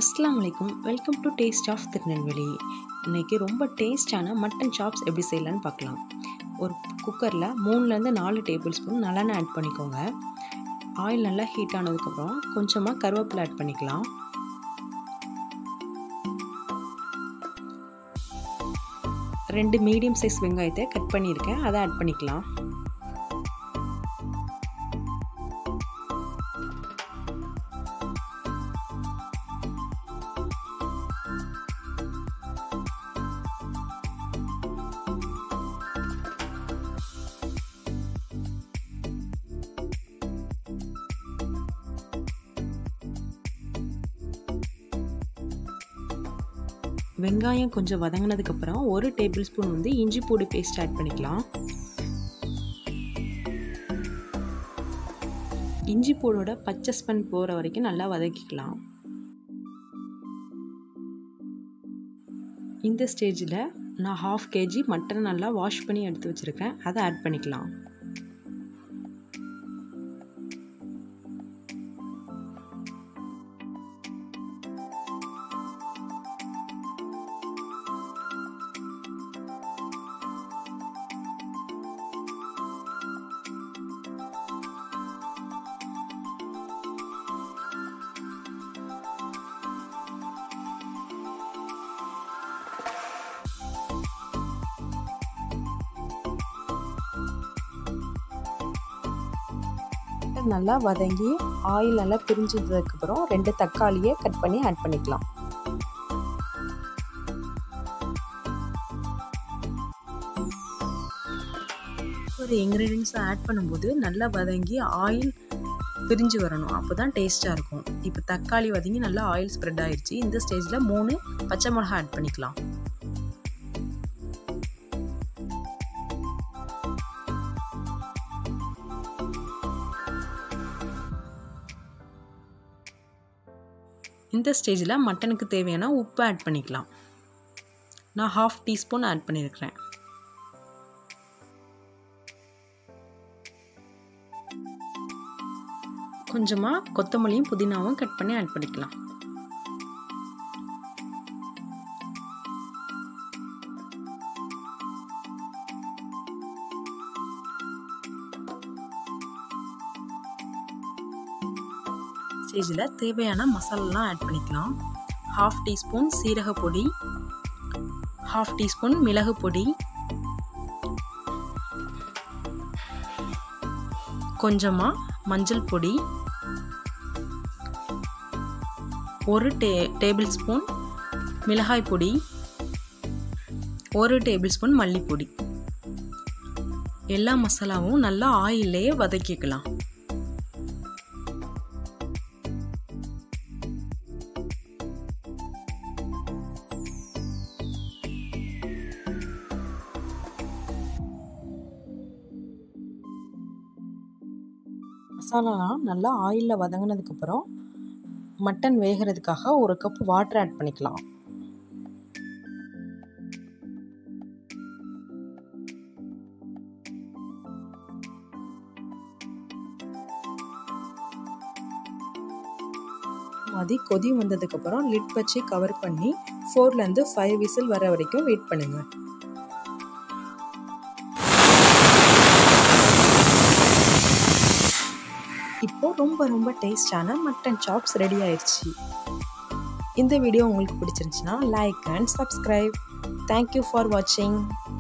அஸ்லாம் வலைக்கும் welcome to taste of Tirunelveli இன்றைக்கி ரொம்ப டேஸ்டான மட்டன் சாப்ஸ் எப்படி செய்யலான்னு பார்க்கலாம் ஒரு குக்கரில் மூணுலேருந்து நாலு டேபிள் ஸ்பூன் நல்லெண்ணெய் ஆட் பண்ணிக்கோங்க ஆயில் நல்லா ஹீட் ஆனதுக்கப்புறம் கொஞ்சமாக கருவேப்பிலை ஆட் பண்ணிக்கலாம் ரெண்டு மீடியம் சைஸ் வெங்காயத்தை கட் பண்ணியிருக்கேன் அதை ஆட் பண்ணிக்கலாம் வெங்காயம் கொஞ்சம் வதங்கினதுக்கப்புறம் ஒரு டேபிள் ஸ்பூன் வந்து இஞ்சி பூடி பேஸ்ட் ஆட் பண்ணிக்கலாம் இஞ்சி பூடோட பச்சை ஸ்பன் போகிற வரைக்கும் நல்லா வதக்கிக்கலாம் இந்த ஸ்டேஜில் நான் ஹாஃப் கேஜி மட்டனை நல்லா வாஷ் பண்ணி எடுத்து வச்சுருக்கேன் அதை ஆட் பண்ணிக்கலாம் நல்லா வதங்கி ஆயில் நல்லா பிரிஞ்சதுக்கப்புறம் ரெண்டு தக்காளியை கட் பண்ணி ஆட் பண்ணிக்கலாம் ஒரு இன்க்ரீடியன்ஸை ஆட் பண்ணும்போது நல்லா வதங்கி ஆயில் பிரிஞ்சு வரணும் அப்போ தான் டேஸ்ட்டாக இருக்கும் இப்போ தக்காளி வதங்கி நல்லா ஆயில் ஸ்ப்ரெட் ஆயிடுச்சு இந்த ஸ்டேஜில் மூணு பச்சை மிளகா ஆட் பண்ணிக்கலாம் இந்த ஸ்டேஜில் மட்டனுக்கு தேவையான உப்பு ஆட் பண்ணிக்கலாம் நான் ஹாஃப் டீஸ்பூன் ஆட் பண்ணியிருக்கிறேன் கொஞ்சமாக கொத்தமல்லியும் புதினாவும் கட் பண்ணி ஆட் பண்ணிக்கலாம் ஸ்டேஜில் தேவையான மசாலாலாம் ஆட் பண்ணிக்கலாம் ஹாஃப் டீஸ்பூன் சீரக பொடி ஹாஃப் டீஸ்பூன் மிளகு பொடி கொஞ்சமாக மஞ்சள் பொடி ஒரு டே டேபிள் ஸ்பூன் மிளகாய் பொடி ஒரு டேபிள் ஸ்பூன் மல்லிப்பொடி எல்லா மசாலாவும் நல்லா ஆயிலே வதக்கிக்கலாம் மசாலாலாம் நல்லா ஆயிலில் வதங்கினதுக்கப்புறம் மட்டன் வேகிறதுக்காக ஒரு கப் வாட்டர் ஆட் பண்ணிக்கலாம் மதி கொதி வந்ததுக்கப்புறம் லிட் வச்சு கவர் பண்ணி ஃபோர்லேருந்து ஃபைவ் விசில் வர வரைக்கும் வெயிட் பண்ணுங்கள் இப்போது ரொம்ப ரொம்ப டேஸ்டான மட்டன் சாப்ஸ் ரெடி ஆயிடுச்சு இந்த வீடியோ உங்களுக்கு பிடிச்சிருந்துச்சுன்னா like and subscribe thank you for வாட்சிங்